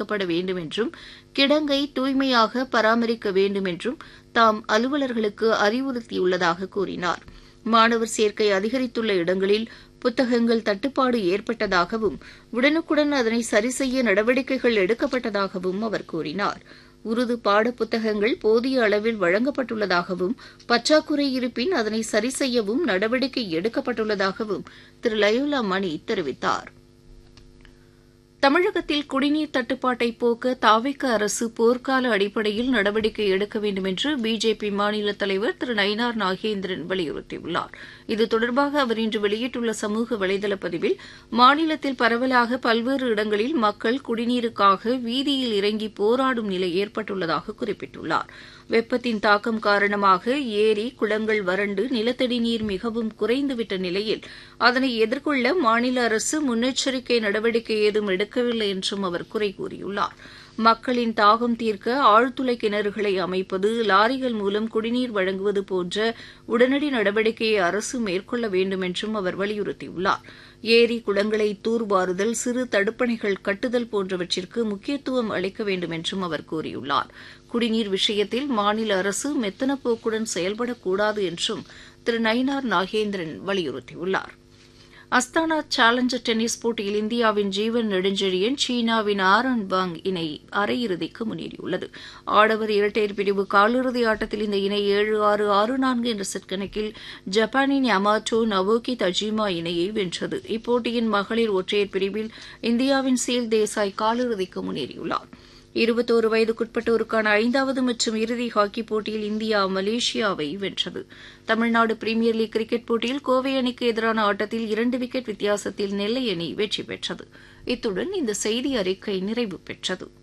தவிர்க்கப்பட வேண்டும் என்றும் கிடங்கை தூய்மையாக பராமரிக்க வேண்டும் என்றும் தாம் அலுவலர்களுக்கு அறிவுறுத்தியுள்ளதாக கூறினார் மாணவர் சேர்க்கை அதிகரித்துள்ள இடங்களில் புத்தகங்கள் தட்டுப்பாடு ஏற்பட்டதாகவும் உடனுக்குடன் அதனை சரிசெய்ய நடவடிக்கைகள் எடுக்கப்பட்டதாகவும் அவர் கூறினார் உருது பாடப்புத்தகங்கள் போதிய அளவில் வழங்கப்பட்டுள்ளதாகவும் பற்றாக்குறை இருப்பின் அதனை சரி செய்யவும் நடவடிக்கை எடுக்கப்பட்டுள்ளதாகவும் திரு லயோலா மணி தெரிவித்தார் தமிழகத்தில் குடிநீர் தட்டுப்பாட்டை போக்க தாவிக்க அரசு போர்க்கால அடிப்படையில் நடவடிக்கை எடுக்க வேண்டும் என்று பிஜேபி மாநில தலைவர் திரு நயினார் நாகேந்திரன் வலியுறுத்தியுள்ளார் இது தொடர்பாக அவர் இன்று வெளியிட்டுள்ள சமூக வலைதள பதிவில் மாநிலத்தில் பரவலாக பல்வேறு இடங்களில் மக்கள் குடிநீருக்காக வீதியில் இறங்கி போராடும் நிலை ஏற்பட்டுள்ளதாக குறிப்பிட்டுள்ளார் வெப்பத்தின் தாக்கம் காரணமாக ஏரி குளங்கள் வறண்டு நிலத்தடி நீர் மிகவும் குறைந்துவிட்ட நிலையில் அதனை எதிர்கொள்ள மாநில அரசு முன்னெச்சரிக்கை நடவடிக்கை ஏதும் எடுக்கவில்லை என்றும் அவர் குறை கூறியுள்ளார் மக்களின் தாகம் தீர்க்க ஆழ்துளை கிணறுகளை அமைப்பது லாரிகள் மூலம் குடிநீர் வழங்குவது போன்ற உடனடி நடவடிக்கையை அரசு மேற்கொள்ள வேண்டும் என்றும் அவர் வலியுறுத்தியுள்ளார் ஏரி குளங்களை தூர்வாறுதல் சிறு தடுப்பணைகள் கட்டுதல் போன்றவற்றிற்கு முக்கியத்துவம் அளிக்க வேண்டும் என்றும் அவர் கூறியுள்ளார் குடிநீர் விஷயத்தில் மாநில அரசு மெத்தன போக்குடன் செயல்படக்கூடாது என்றும் திரு நயினார் நாகேந்திரன் வலியுறுத்தியுள்ளார் அஸ்தானா சேலஞ்சர் டென்னிஸ் போட்டியில் இந்தியாவின் ஜீவன் நெடுஞ்செழியன் சீனாவின் ஆரன் வாங் இணை அரையிறுதிக்கு முன்னேறியுள்ளது ஆடவர் இரட்டையர் பிரிவு காலிறுதி ஆட்டத்தில் இந்த இணை ஏழு ஆறு ஆறு நான்கு என்ற செட் கணக்கில் ஜப்பானின் யமாட்டோ நவோகி தஜிமா இணையை வென்றது இப்போட்டியின் மகளிர் ஒற்றையர் பிரிவில் இந்தியாவின் சீல் தேசாய் காலிறுதிக்கு முன்னேறியுள்ளார் இருபத்தோரு வயதுக்குட்பட்டோருக்கான ஐந்தாவது மற்றும் இறுதி ஹாக்கி போட்டியில் இந்தியா மலேசியாவை வென்றது தமிழ்நாடு பிரீமியர் லீக் கிரிக்கெட் போட்டியில் கோவை அணிக்கு எதிரான ஆட்டத்தில் இரண்டு விக்கெட் வித்தியாசத்தில் நெல்லை அணி வெற்றி பெற்றது இத்துடன் இந்த செய்தி அறிக்கை நிறைவு பெற்றது